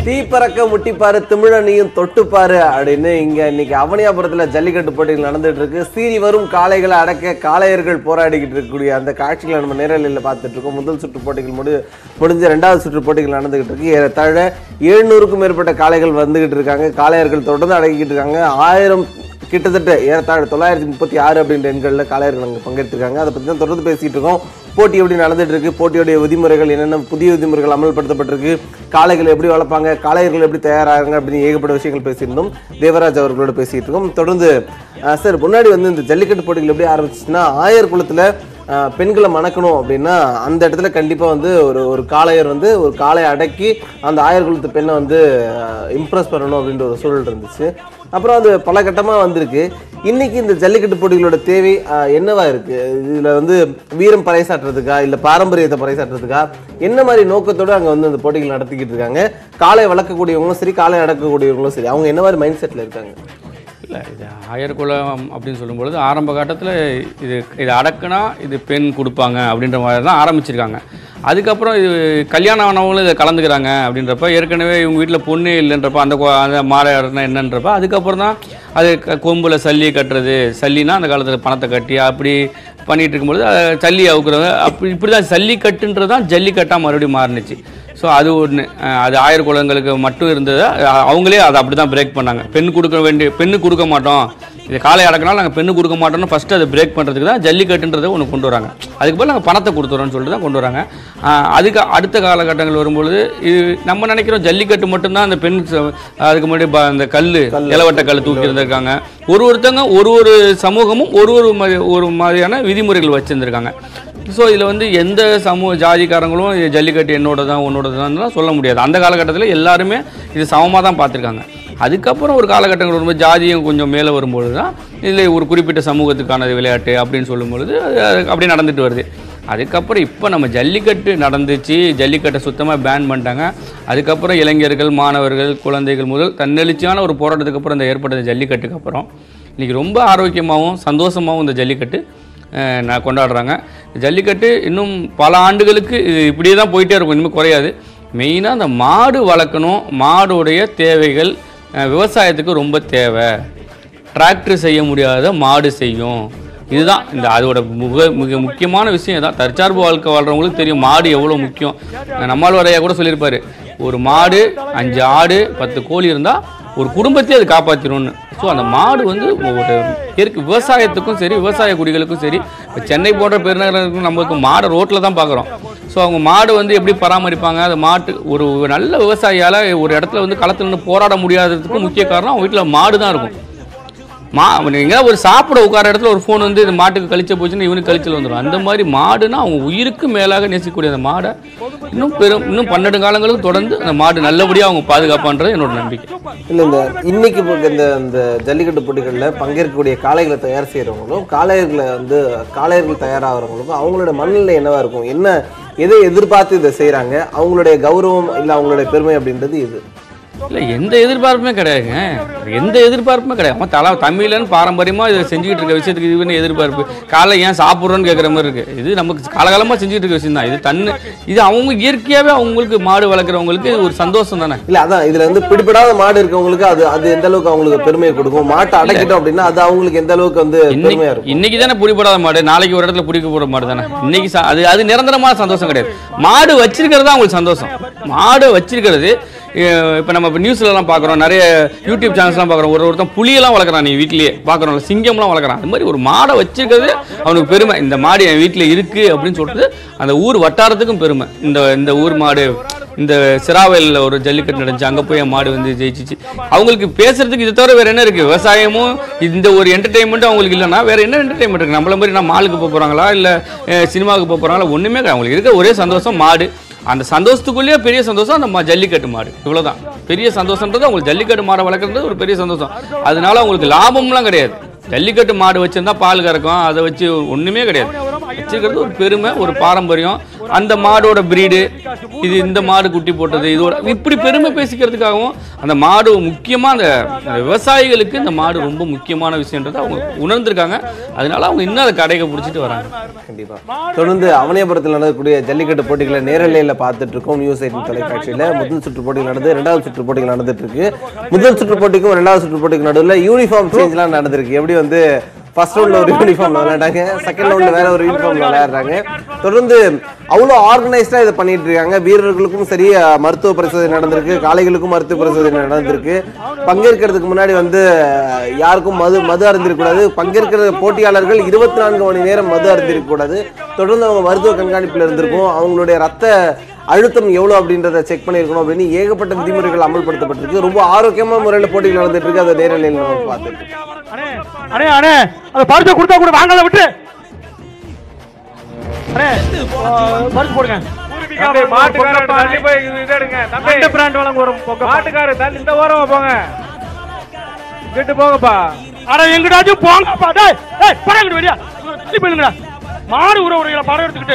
தீ பறக்க முட்டிப்பாரு திமிழனையும் தொட்டுப்பாரு அப்படின்னு இங்க இன்னைக்கு அவனியாபுரத்துல ஜல்லிக்கட்டு போட்டிகள் நடந்துட்டு இருக்கு சீறி வரும் காளைகளை அடக்க காளையர்கள் போராடிக்கிட்டு இருக்கக்கூடிய அந்த காட்சிகளை நம்ம நேரலையில் பார்த்துட்டு இருக்கோம் முதல் சுற்று போட்டிகள் முடி முடிஞ்ச ரெண்டாவது சுற்று போட்டிகள் நடந்துகிட்டு இருக்கு ஏறத்தாழ எழுநூறுக்கும் மேற்பட்ட காளைகள் வந்துகிட்டு இருக்காங்க காளையர்கள் தொடர்ந்து அடக்கிட்டு இருக்காங்க ஆயிரம் கிட்டத்தட்ட ஏறத்தாழ தொள்ளாயிரத்தி முப்பத்தி ஆறு அப்படின்ற எண்களில் காளையர்கள் அங்கே பங்கெடுத்திருக்காங்க அதை பற்றி தான் தொடர்ந்து பேசிட்டு இருக்கோம் போட்டி எப்படி நடந்துட்டு இருக்கு போட்டியுடைய விதிமுறைகள் என்னென்ன புதிய விதிமுறைகள் அமல்படுத்தப்பட்டிருக்கு காளைகள் எப்படி வளர்ப்பாங்க காளையர்கள் எப்படி தயாராகிறாங்க அப்படின்னு ஏகப்பட்ட விஷயங்கள் பேசியிருந்தோம் தேவராஜ் அவர்களோட பேசிட்டு இருக்கோம் தொடர்ந்து அஹ், சார் முன்னாடி வந்து இந்த ஜல்லிக்கட்டு போட்டிகள் எப்படி ஆரம்பிச்சுன்னா ஆயர் குளத்தில் அஹ், பெண்களை மணக்கணும் அப்படின்னா அந்த இடத்துல கண்டிப்பாக வந்து ஒரு ஒரு காளையர் வந்து ஒரு காளையை அடக்கி அந்த ஆயர் குலத்து பெண்ணை வந்து இம்ப்ரெஸ் பண்ணணும் அப்படின்ற ஒரு சூழல் இருந்துச்சு அப்புறம் அது பல கட்டமாக வந்திருக்கு இன்னைக்கு இந்த ஜல்லிக்கட்டு போட்டிகளோட தேவை அஹ், என்னவா இருக்கு இதில் வந்து வீரம் பறைசாற்றுறதுக்கா இல்லை பாரம்பரியத்தை பறைசாற்றுறதுக்கா என்ன மாதிரி நோக்கத்தோட அங்கே வந்து அந்த போட்டிகள் நடத்திக்கிட்டு இருக்காங்க காளை வளர்க்கக்கூடியவங்களும் சரி காளை அடக்கக்கூடியவங்களும் சரி அவங்க என்ன மாதிரி மைண்ட் செட்டில் இருக்காங்க இல்லை இது ஆயர்குலம் அப்படின்னு சொல்லும்பொழுது ஆரம்ப கட்டத்தில் இது இது அடக்குனா இது பெண் கொடுப்பாங்க அப்படின்ற மாதிரி தான் ஆரம்பிச்சிருக்காங்க அதுக்கப்புறம் இது கல்யாணம் ஆனவங்களும் இதை கலந்துக்கிறாங்க அப்படின்றப்ப ஏற்கனவே இவங்க வீட்டில் பொண்ணே இல்லைன்றப்ப அந்த கொ- அந்த மாலை ஆடுனா என்னன்றப்ப அதுக்கப்புறம் தான் அது க- கொம்புல சல்லி கட்டுறது சல்லினா அந்த காலத்தில் பணத்தை கட்டி அப்படி பண்ணிட்டு இருக்கும்பொழுது அதை சல்லி அவுக்குறது அப்படி இப்படி தான் சல்லிக்கட்டுன்றது தான் ஜல்லிக்கட்டாக மறுபடியும் மாறுனுச்சு ஸோ அது ஒன்று அது ஆயர் குலங்களுக்கு மட்டும் இருந்தது அஹ் அவங்களே அதை அப்படி தான் பிரேக் பண்ணாங்க பெண் கொடுக்க வேண்டிய பெண்ணு கொடுக்க மாட்டோம் இது காலை அடக்கினாலும் நாங்கள் பெண்ணு கொடுக்க மாட்டோம்னு ஃபஸ்ட்டு அதை பிரேக் பண்ணுறதுக்கு தான் ஜல்லிக்கட்டுன்றதை ஒன்று கொண்டு வராங்க அதுக்கு பதில் நாங்கள் பணத்தை கொடுத்துறோம்னு சொல்லிட்டு தான் கொண்டு வராங்க அஹ் அதுக்கு அடுத்த காலகட்டங்கள் வரும்பொழுது இது நம்ம நினைக்கிறோம் ஜல்லிக்கட்டு மட்டும்தான் அந்த பெண் ச- அதுக்கு முன்னாடி ப- அந்த கல் இலவட்ட கல் தூக்கி இருந்திருக்காங்க ஒரு ஒருத்தங்க ஒரு ஒரு சமூகமும் ஒரு ஒரு மாதிரி ஒரு மாதிரியான விதிமுறைகள் வச்சுருந்துருக்காங்க ஸோ இதில் வந்து எந்த சமூக ஜாதிக்காரங்களும் இது ஜல்லிக்கட்டு என்னோட தான் உன்னோட தான் சொல்ல முடியாது அந்த காலகட்டத்தில் எல்லாருமே இது சமமாக தான் பார்த்துருக்காங்க அதுக்கப்புறம் ஒரு காலகட்டங்கள் வரும்போது ஜாதியும் கொஞ்சம் மேலே வரும்பொழுது தான் இதில் ஒரு குறிப்பிட்ட சமூகத்துக்கான விளையாட்டு அப்படின்னு சொல்லும்பொழுது அது அது அப்படியே நடந்துட்டு வருது அதுக்கப்புறம் இப்போ நம்ம ஜல்லிக்கட்டு நடந்துச்சு ஜல்லிக்கட்டை சுத்தமாக பேன் பண்ணிட்டாங்க அதுக்கப்புறம் இளைஞர்கள் மாணவர்கள் குழந்தைகள் முதல் தன்னெழுச்சியான ஒரு போராட்டத்துக்கு அப்புறம் இந்த ஏற்பட்ட ஜல்லிக்கட்டுக்கு அப்புறம் இன்றைக்கி ரொம்ப ஆரோக்கியமாகவும் சந்தோஷமாகவும் இந்த ஜல்லிக்கட்டு அஹ், நான் கொண்டாடுறாங்க ஜல்லிக்கட்டு இன்னும் பல ஆண்டுகளுக்கு இது இப்படியே தான் போயிட்டே இருக்கும் இனிமேல் குறையாது மெயினாக அந்த மாடு வளர்க்கணும் மாடுடைய தேவைகள் அஹ், விவசாயத்துக்கு ரொம்ப தேவை டிராக்டர் செய்ய முடியாத மாடு செய்யும் இதுதான் இந்த அதோட மிக மிக முக்கியமான விஷயம் இதான் தற்சார்பு வாழ்க்கை வாழ்றவங்களுக்கு தெரியும் மாடு எவ்வளோ முக்கியம் நம்மாழ்வாரையா கூட சொல்லியிருப்பாரு ஒரு மாடு அஞ்சு ஆடு பத்து கோழி இருந்தால் ஒரு குடும்பத்தையே அது காப்பாற்றிடும்னு ஸோ அந்த மாடு வந்து ஒரு இயற்கை விவசாயத்துக்கும் சரி விவசாய குடிகளுக்கும் சரி இப்போ சென்னை போன்ற பெருநகரங்களுக்கும் நம்மளுக்கு மாடை ரோட்டில் தான் பார்க்குறோம் ஸோ அவங்க மாடு வந்து எப்படி பராமரிப்பாங்க அந்த மாட்டு ஒரு நல்ல விவசாயியால் ஒரு இடத்துல வந்து களத்துல நின்று போராட முடியாததுக்கு முக்கிய காரணம் அவங்க வீட்டில் மாடு தான் இருக்கும் மா நீங்கள் ஒரு சாப்பிட உட்கார இடத்துல ஒரு ஃபோன் வந்து இந்த மாட்டுக்கு கழிச்ச போச்சுன்னா இவனுக்கு கழிச்சல் வந்துடும் அந்த மாதிரி மாடுனா அவங்க உயிருக்கு மேலாக நேசிக்கக்கூடிய அந்த மாடை இன்னும் பெரும் இன்னும் பன்னெண்டு காலங்களுக்கு தொடர்ந்து அந்த மாடு நல்லபடியாக அவங்க பாதுகாப்பான்றது என்னோட நம்பிக்கை இல்லை இந்த இன்னைக்கு இப்போ இந்த இந்த ஜல்லிக்கட்டு போட்டிகளில் பங்கேற்கக்கூடிய காளைகளை தயார் செய்கிறவங்களும் காளையர்களை வந்து காளையர்கள் தயாராகிறவங்களுக்கும் அவங்களோட மனநிலை என்னவா இருக்கும் என்ன எதை எதிர்பார்த்து இதை செய்கிறாங்க அவங்களுடைய கௌரவம் இல்லை அவங்களுடைய பெருமை அப்படின்றது இது இல்லை எந்த எதிர்பார்ப்புமே கிடையாதுங்க எந்த எதிர்பார்ப்புமே கிடையாது அவன் தலை தமிழன் பாரம்பரியமாக இதை செஞ்சுக்கிட்டு இருக்க விஷயத்துக்கு இது என்ன எதிர்பார்ப்பு காலை ஏன் சாப்பிட்றோன்னு கேட்குற மாதிரி இருக்குது இது நமக்கு காலகாலமாக செஞ்சுக்கிட்டு இருக்க விஷயம் தான் இது தன்னு இது அவங்க இயற்கையாகவே அவங்களுக்கு மாடு வளர்க்குறவங்களுக்கு இது ஒரு சந்தோஷம் தானே இல்ல அதான் இதுல வந்து பிடிபடாத மாடு இருக்கவங்களுக்கு அது அது எந்த அளவுக்கு அவங்களுக்கு பெருமையை கொடுக்கும் மாட்டை அடக்கிட்டோம் அப்படின்னா அது அவங்களுக்கு எந்த அளவுக்கு வந்து பெருமையா இருக்கும் இன்னைக்கு தானே பிடிபடாத மாடு நாளைக்கு ஒரு இடத்துல பிடிக்க போற மாடு தானே இன்னைக்கு ச- அது அது நிரந்தரமான சந்தோஷம் கிடையாது மாடு வச்சிருக்கிறது தான் அவங்களுக்கு சந்தோஷம் மாடு வச்சிருக்கிறது இப்போ நம்ம இப்போ நியூஸ்லலாம் பார்க்குறோம் நிறைய யூடியூப் சேனல்ஸ்லாம் பார்க்குறோம் ஒரு ஒருத்தன் புளியெல்லாம் வளர்க்குறான் நீ வீட்லயே பார்க்குறோம்ல சிங்கம்லாம் வளர்க்குறான் அது மாதிரி ஒரு மாடை வச்சிருக்கிறது அவனுக்கு பெருமை இந்த மாடு என் வீட்டில் இருக்கு அப்படின்னு சொல்லிட்டு அந்த ஊர் வட்டாரத்துக்கும் பெருமை இந்த இந்த ஊர் மாடு இந்த சிராவலில் ஒரு ஜல்லிக்கட்டு நடந்துச்சு அங்கே போய் என் மாடு வந்து ஜெயிச்சிச்சு அவங்களுக்கு பேசுறதுக்கு இது தவிர வேற என்ன இருக்கு விவசாயமும் இந்த ஒரு என்டர்டைன்மெண்ட்டும் அவங்களுக்கு இல்லைன்னா வேற என்ன என்டர்டைன்மெண்ட் இருக்கு நம்மள மாதிரி நான் மாலுக்கு போக போறாங்களா இல்லை சினிமாவுக்கு போக போறாங்களா ஒண்ணுமே கிடையாது அவங்களுக்கு இருக்க ஒரே சந்தோஷம் மாடு அந்த சந்தோஷத்துக்குள்ளேயே பெரிய சந்தோஷம் அந்த மா- ஜல்லிக்கட்டு மாடு இவ்வளவுதான் பெரிய சந்தோஷம்ன்றது அவங்களுக்கு ஜல்லிக்கட்டு மாடை வளர்க்குறது ஒரு பெரிய சந்தோஷம் அதனால அவங்களுக்கு லாபம்லாம் கிடையாது ஜல்லிக்கட்டு மாடு வச்சிருந்தா பால் கறக்கும் அதை வச்சு ஒண்ணுமே கிடையாது வச்சிருக்கிறது ஒரு பெருமை ஒரு பாரம்பரியம் அந்த மாடோட பிரீடு இது இந்த மாடு குட்டி போட்டது இதோட இப்படி பெருமை பேசிக்கிறதுக்காகவும் அந்த மாடு முக்கியமாக அந்த அந்த விவசாயிகளுக்கு இந்த மாடு ரொம்ப முக்கியமான விஷயன்றதை அவங்க உணர்ந்திருக்காங்க அதனால அவங்க இன்னும் அதை கடையை பிடிச்சிட்டு வராங்க கண்டிப்பா தொடர்ந்து அவனியபுரத்தில் நடக்கக்கூடிய ஜல்லிக்கட்டு போட்டிகளை நேரலையில் பார்த்துட்டு இருக்கோம் நியூஸ் எயிட்டின் தொலைக்காட்சியில முதல் சுற்று போட்டிகள் நடந்து ரெண்டாவது சுற்று போட்டிகள் நடந்துட்டு இருக்கு முதல் சுற்று போட்டிக்கும் ரெண்டாவது சுற்று போட்டிக்கும் நடுவில் யூனிஃபார்ம் சேஞ்ச்லாம் நடந்திருக்கு எப்படி வந்து ஃபர்ஸ்ட் ரவுண்ட்ல ஒரு யூனிஃபார்ம் விளையாண்டாங்க செகண்ட் ரவுண்ட்ல வேற ஒரு யூனிஃபார்ம் விளையாடுறாங்க தொடர்ந்து அவ்வளோ ஆர்கனைஸ்டா இதை பண்ணிட்டு இருக்காங்க வீரர்களுக்கும் சரி அஹ், மருத்துவ பரிசோதனை நடந்திருக்கு காளைகளுக்கும் மருத்துவ பரிசோதனை நடந்திருக்கு பங்கேற்கிறதுக்கு முன்னாடி வந்து அஹ், யாருக்கும் மது மது அருந்திருக்கக்கூடாது பங்கேற்கிற போட்டியாளர்கள் இருபத்தி நான்கு மணி நேரம் மது அருந்திருக்கக்கூடாது தொடர்ந்து அவங்க மருத்துவ கண்காணிப்பில் இருந்திருக்கும் அவங்களுடைய ரத்த அழுத்தம் எவ்வளோ அப்படின்றத செக் பண்ணியிருக்கணும் அப்படின்னு ஏகப்பட்ட விதிமுறைகள் அமல்படுத்தப்பட்டிருக்கு ரொம்ப ஆரோக்கியமான முறையில் போட்டிகள் நடந்துட்டு இருக்கு அதை நேரலையில் நம்ம பார்த்துட்டு இருக்கோம். அண்ணே அண்ணே அண்ணே அந்த பரிசை கொடுத்தா கூட வாங்கல விட்டு அண்ணே ஆ, பரிசு போடுங்க தம்பி, மாட்டுக்காரர் தள்ளி போய் இது எடுங்க. தம்பி, ரெண்டு பிராண்ட் வழங்க ஒரு பொங்க மாட்டுக்காரர் தள்ளி இந்த ஓரமா போங்க இங்கிட்டு போங்கப்பா அட எங்கிட்டாச்சும் போங்கப்பா டேய் டேய் படம் எங்கிட்டு வெளியா தள்ளி போயிருங்கடா மாடு உற உரையில படம் எடுத்துக்கிட்டு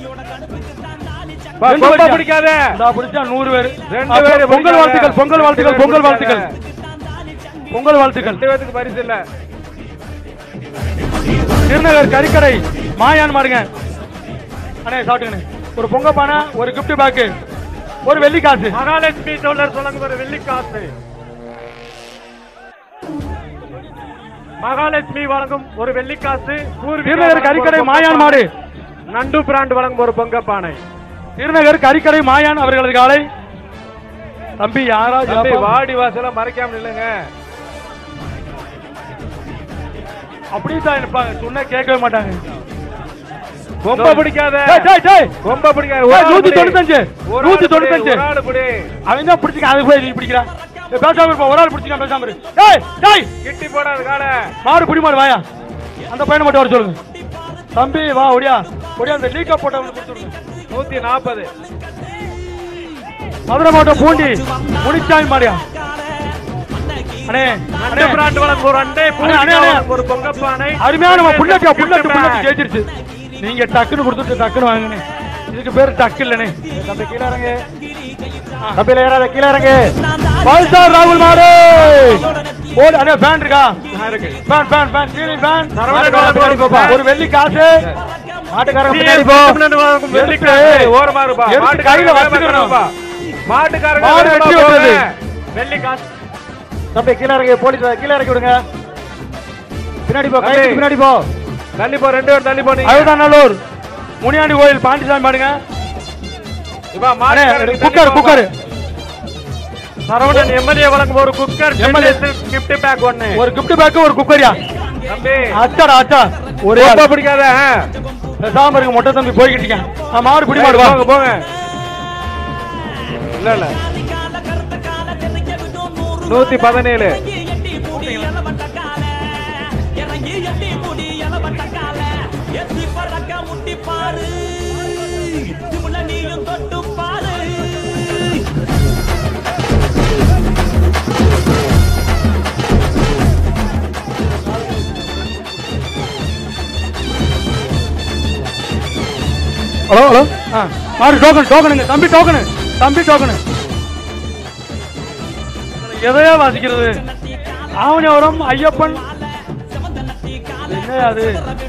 பா, ரெண்டு கொம்பை பேர் பிடிக்காத இந்தா பிடிச்சா நூறு பேர் ரெண்டு அப்ப பேரு பொங்கல் பிடிக்காத. வாழ்த்துக்கள் பொங்கல் வாழ்த்துக்கள் ரெண்டு பொங்கல் பேரு வாழ்த்துக்கள் பொங்கல் வாழ்த்துக்கள் ரெண்டு பேத்துக்கு பரிசு இல்ல திருநகர் கறிக்கடை மாயான் மாடுங்க அண்ணே சாப்பிட்டுங்கண்ணே ஒரு பொங்க பானை ஒரு gift பேக்கு ஒரு வெள்ளி காசு மகாலட்சுமி டோலர் சொல்லுங்க ஒரு வெள்ளி காசு மகாலட்சுமி வழங்கும் ஒரு வெள்ளிக்காசு திருநகர் கறிக்கடை மாயான் மாடு நண்டு பிராண்ட் வழங்கும் ஒரு பொங்க பானை திருநகர் கறிக்கடை மாயான் அவர்களது காலை தம்பி யாரா தம்பி, வாடி வாசல மறைக்காம நில்லுங்க அப்படியே தான் இருப்பாங்க சொன்னா கேட்கவே மாட்டாங்க கொம்ப பிடிக்காத டேய், டேய், டேய். கொம்ப பிடிக்காத டேய், ஒரு ஆளு நூத்தி பிடி. தொண்ணூத்தஞ்சு. ஒரு நூத்தி ஆளு பிடி, தொண்ணூத்தஞ்சு. ஒரு ஆளு பிடி. அவன் தான் பிடிச்சிக்க அது போய் நீ பிடிக்கிறா டேய், பேசாம இருப்பா ஒரு ஆள் பிடிச்சிக்க பேசாம இரு டேய் டேய் கிட்டி போடாத காலை மாடு புடி மாடு வாயா அந்த பையனை மட்டும் வர சொல்லுங்க தம்பி வா ஒடியா ஒடியா அந்த லீக்கா போட்டவங்களுக்கு கொடுத்துருங்க நூத்தி நாற்பது மதுரை மாவட்டம் பூண்டி முனிச்சாமி மாடியா அண்ணே நண்டு அண்ணே பிராண்ட் வழங்கும் ஒரு அண்டை அண்ணே, அண்ணே, அண்ணே. ஒரு பொங்க பானை அருமையான புல்லட்டியா புல்லட்டு கிஃப்ட் புல்லட்டு பேக். ஜெயிச்சிருச்சு நீங்க டக்குன்னு கொடுத்துட்டு டக்குன்னு வாங்குனே இதுக்கு பேரு டக்கு இல்லனே தம்பி கீழ இறங்கு தம்பில ஏறாத கீழ இறங்கு பல்சார் ராகுல் மாடு ஓடு அண்ணே ஃபேன் இருக்கா ஃபேன் ஃபேன் ஃபேன் கீழே ஃபேன் சரவணன் பின்னாடி போப்பா. ஒரு வெள்ளி காசு மாட்டுக்காரங்க CS பின்னாடி போ தமிழ்நாடு வழங்கும் வெள்ளிக்காசு. எடுத்து, ஓரமா இருப்பா. எடுத்து மாட்டுக்காரங்க கையில வேகமா வச்சுக்கணும். இருப்பா. மாட்டுக்காரங்க மாடு வேகமா வெட்டி போங்க. விட்டது. வெள்ளிக்காசு தம்பி கீழ இறங்கி போலீஸ் கீழ இறக்கி விடுங்க பின்னாடி போ தம்பி. கைக்கு பின்னாடி போ தள்ளி போ ரெண்டு பேரும் தள்ளி போனீங்க அதுதான் நல்லூர் முனியாண்டி கோயில் பாண்டிசாமி பாடுங்க இப்ப அண்ணே, மாட்டுக்காரங்க குக்கர் தள்ளி குக்கர் போங்க. சரவணன் எம்எல்ஏ வழங்கும் ஒரு குக்கர் MLA. கிஃப்ட் பேக் ஒண்ணு ஒரு கிஃப்ட் பேக் ஒரு குக்கரியா தம்பி அச்சாடா அச்சா ஒரே ரொம்ப ஆள். பிடிக்காத ஆ? பேசாம இருக்க மொட்டை தம்பி போய்கிட்டு இருக்கேன் ஆ, மாடு பிடி மாடு வா போங்க போங்க இல்ல இல்ல நூத்தி பதினேழு ஹலோ ஹலோ ஆ மாடு டோக்கன் டோக்கனுங்க தம்பி டோக்கனு தம்பி டோக்கனு எதையா வாசிக்கிறது ஆவணியவரம் ஐயப்பன் என்ன அது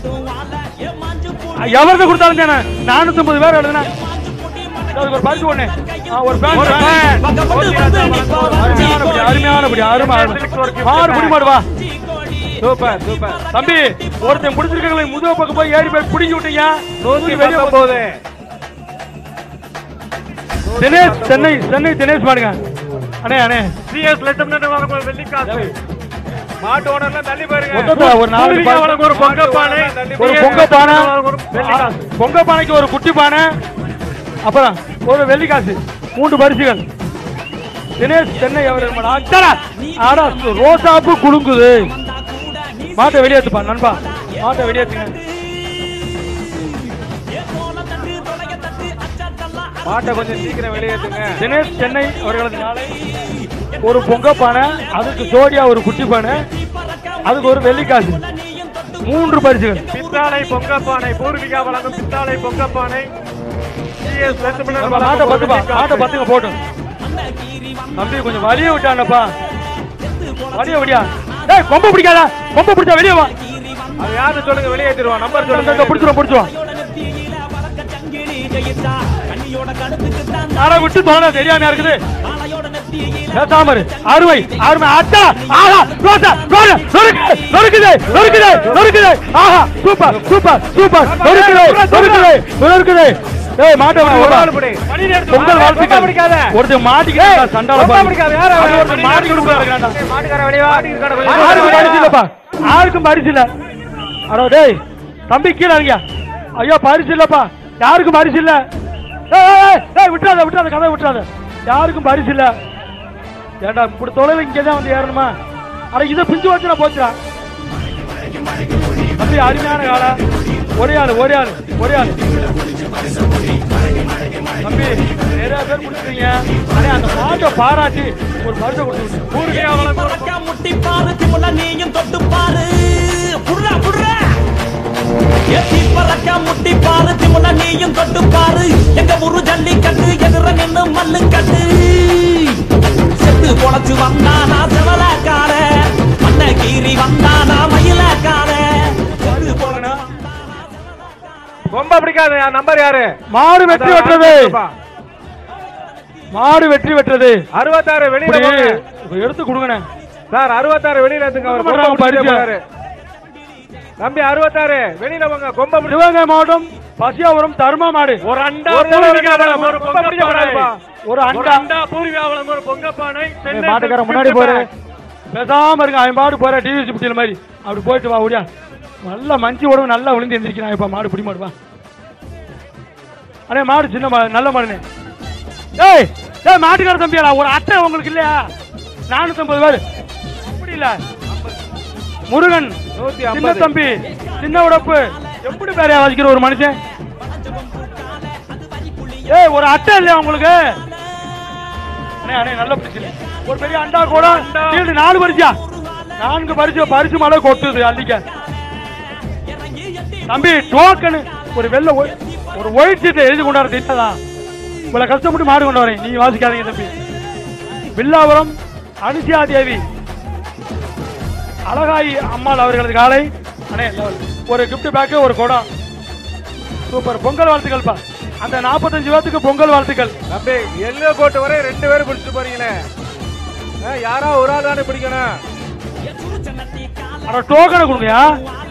எவருக்கு கொடுத்தாலும் தானே நானூத்தி ஐம்பது பேர் எழுதுனேன் அதுக்கு ஒரு பரிசு ஒண்ணு ஆ, ஒரு ஃபேன் ஒரு ஃபேன். ஃபேன். அருமையானபடி அருமையானபடி அருமை அருமை மாடு புடி மாடு வா சூப்பர் சூப்பர் தம்பி ஒருத்தன் பிடிச்சிருக்கீங்களே முதுக பக்கம் போய் ஏறி போய் பிடிங்கி விட்டீங்க நூத்தி வெளியே போ- பத்தொன்பது தினேஷ் சென்னை சென்னை தினேஷ் பாருங்க அண்ணே அண்ணே சிஎஸ் லட்சம் வழங்கும் ஒரு வெள்ளிக்காசு மாட்டு ஓனர்லாம் தள்ளி போயிருங்க மொத்தத்துல ஒரு நாலு பூர்வீகா வழங்கும் ஒரு பொங்க பானை ஒரு பொங்க பானை ஒரு வெள்ளிக்காசு பொங்க பானைக்கு ஒரு குட்டி பானை அப்புறம் ஒரு வெள்ளிக்காசு மூன்று பரிசுகள் தினேஷ் சென்னை அவர் ஆடா ரோசாப்பு குலுங்குது மாட்டை வெளியேத்துப்பா நண்பா மாட்டை வெளியேத்துங்க மாட்டை கொஞ்சம் சீக்கிரம் வெளியேற்றுங்க தினேஷ் சென்னை அவர்களது நாளை ஒரு பொங்க பானை அதுக்கு ஜோடியா ஒரு குட்டி பானை அதுக்கு ஒரு வெள்ளிக்காசு மூன்று பரிசுகள் பித்தாளை பொங்கப்பானை பூர்விகா வழங்கும் பித்தாளை பொங்கப்பானை GS லட்சுமணன் நம்ம மாட்டை வழங்கும் பத்துப்பா வெள்ளி மாட்டை காசு. பத்துங்க போட்டும் தம்பி கொஞ்சம் வலிய விட்டானப்பா வலிய விடியா டேய் கொம்ப பிடிக்காத கொம்ப பிடிச்சா வெளியே வா அது யாருன்னு சொல்லுங்க வெளியேற்றிடுவான் நம்பர் இந்த சொல்லுங்க பிடிச்சிரும் பிடிச்சிரும் ஆனா விட்டு தோணா தெரியாம இருக்குது பேசாம இரு. அருமை அருமை அட்டா ஆஹா ரோசா ரோசா நொறுக்கு நொறுக்குது நொறுக்குது நொறுக்குது ஆஹா சூப்பர் சூப்பர் சூப்பர் நொறுக்குது நொறுக்குது நொறுக்குது ஏய் மாட்ட ஒரு ஆள் பிடி. பொங்கல் கொம்பை வாழ்த்துக்கள் பிடிக்காத. ஒருத்தன் மாட்டிக்கிட்டா சண்டால கொம்பை பாரு. பிடிக்காத. யார் அவன்? அது ஒருத்தன் மாட்டிக்கிட்டு உட்கார்ந்துருக்கான்டா. மாட்டுக்காரன் வெளியே வா. மாட்டுக்காரன் வெளியே வா. யாருக்கும் பரிசு இல்லப்பா யாருக்கும் பரிசு இல்ல அடோ டேய் தம்பி கீழே இருங்க ஐயோ பரிசு இல்லப்பா யாருக்கும் பரிசு இல்ல ஏய், ஏய், ஏய், ஏய் விட்டுறாத விட்டுறாத கதை விட்டுறாத யாருக்கும் பரிசு இல்ல ஏண்டா இப்படி தொலைவு இங்கே தான் வந்து ஏறணுமா அட இதை பிஞ்சு வச்சு நான் போச்சுடா தம்பி அருமையான காலா ஒரே ஆளு ஒரே ஆளு ஒரே ஆளு தம்பி நிறைய பேர் கொடுத்துருக்கீங்க அடே அந்த மாட்டை பாராட்டி ஒரு பரிசை கொடுத்து பூர்விகா வழங்கும் பறக்க முட்டி பாரு திமுல நீயும் தொட்டு பாரு புடுறா புடுறா ஏத்தி பறக்க முட்டி பாரு திமுல நீயும் தொட்டு பாரு எங்க ஊரு ஜல்லிக்கட்டு எதிர நின்னு மல்லு கட்டு செத்து பொழைச்சு வந்தானா செவலக்கார மண்ண கீறி வந்தானா மயிலக்கார செத்து போனா கொம்பை பிடிக்காத யா- நம்பர் யாரு மாடு வெற்றி பெற்றது மாடு வெற்றி பெற்றது அறுபத்தாறு வெளியில இப்படி போங்க. இப்ப எடுத்து கொடுங்கண்ணே சார் அறுபத்தாறு வெளியில எடுத்துங்க அவர் கொடுக்க கொம்பை மாட்டாங்க, பிடிச்சிட்டே பரிசு. போறாரு. தம்பி அறுபத்தாறு வெளியில போங்க கொம்பை பிடி சிவகங்கை மாவட்டம் பசியாபுரம் தர்மா மாடு ஒரு அண்டா ஒரு பூர்விகா ஒரு வழங்கும் ஒரு கொம்பை பிடிக்க பொங்கப்பானை. கூடாதுப்பா. ஒரு ஒரு அண்டா அண்டா பூர்விகா வழங்கும் ஒரு பொங்கப்பானை ஏய், சென்னை மாட்டுக்காரன் சில்க் முன்னாடி போற பேக். பேசாம இருங்க அவன் பாடு போற டிவி சுட்டியில் மாதிரி அப்படி போயிட்டு வா ஓடியா நல்லா மஞ்சி உடம்பு நல்லா விழுந்து எந்திரிக்கிறான் இப்ப மாடு பிடி மாடு வா அண்ணே மாடு சின்ன மாடு நல்ல மாடுனே ஏய் ஏய் மாட்டுக்கார தம்பியாடா ஒரு அட்டை உங்களுக்கு இல்லையா நானூத்தம்பது பேர் அப்படி இல்ல முருகன் நூத்தி சின்ன ஐம்பது. தம்பி சின்ன உடப்பு எப்படி பேரையா வசிக்கிற ஒரு மனுஷன் ஏய் ஒரு அட்டை இல்லையா உங்களுக்கு அண்ணே அண்ணே நல்ல பிரச்சனை ஒரு பெரிய அண்டா கூட ஃபீல்டு நாலு பரிசா நான்கு பரிசு பரிசு மழை கொட்டுது அள்ளிக்க தம்பி டோக்கனு ஒரு வெள்ள ஒய்- ஒரு ஒயிட் சீட்டை எழுதி கொண்டாட தெரியாதா இவ்வளவு கஷ்டப்பட்டு மாடு கொண்டு வரேன் நீங்க வாசிக்காதீங்க தம்பி வில்லாபுரம் அனுசியா தேவி அழகாயி அம்மாள் அவர்களது காலை அண்ணே level. ஒரு கிஃப்ட் பேக்கு ஒரு குடம் சூப்பர் பொங்கல் வாழ்த்துக்கள்ப்பா அந்த நாற்பத்தஞ்சு பேத்துக்கு பொங்கல் வாழ்த்துக்கள் தம்பி எல்லோ கோட்டு வரை ரெண்டு பேரும் பிடிச்சிட்டு போறீங்களே ஆ, யாரோ ஒரு ஆள் தானே பிடிக்கணும் அட டோக்கனை கொடுங்கயா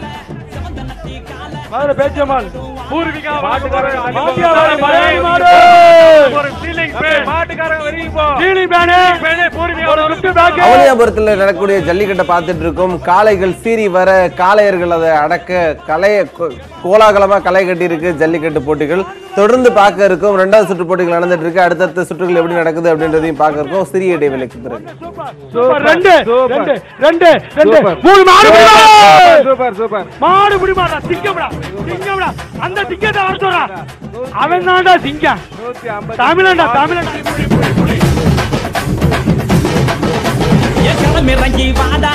மதுரை பேச்சம்மாள் பூர்விகா மாட்டுக்காரன் வழங்கும் மாட்டுக்காரன் ஒரு மலையாளி மாடு. ஒரு சீலிங் ஃபேன் மாட்டுக்காரங்க வெளியே போ சீனி பேனு ஃபேனே பூர்விகா ஒரு வழங்கும் gift பேக்கு அவனியாபுரத்தில் நடக்கக்கூடிய ஜல்லிக்கட்டை பார்த்துட்டு இருக்கோம் காளைகள் சீறி வர காளையர்கள் அதை அடக்க கலைய கோ- கோலாகலமா களை கட்டி இருக்கு ஜல்லிக்கட்டு போட்டிகள் தொடர்ந்து பார்க்க இருக்கும் ரெண்டாவது சுற்று போட்டிகள் நடந்துட்டு இருக்கு அடுத்தடுத்த சுற்றுகள் எப்படி நடக்குது அப்படின்றதையும் பார்க்க இருக்கோம் சிறிய இடைவெளிக்கு பிறகு சூப்பர் ரெண்டு சூப்பர். ரெண்டு ரெண்டு ரெண்டு சூப்பர். மூணு மாடு பிடிமா. சூப்பர் சூப்பர் மாடு பிடிமாடா சிங்கம்டா சிங்கம்டா அந்த சிங்கத்தை வர சொல்றா அவன் தான்டா சிங்கம் நூத்தி ஐம்பது தமிழன்டா தமிழன்டா என் களமிறங்கி வாடா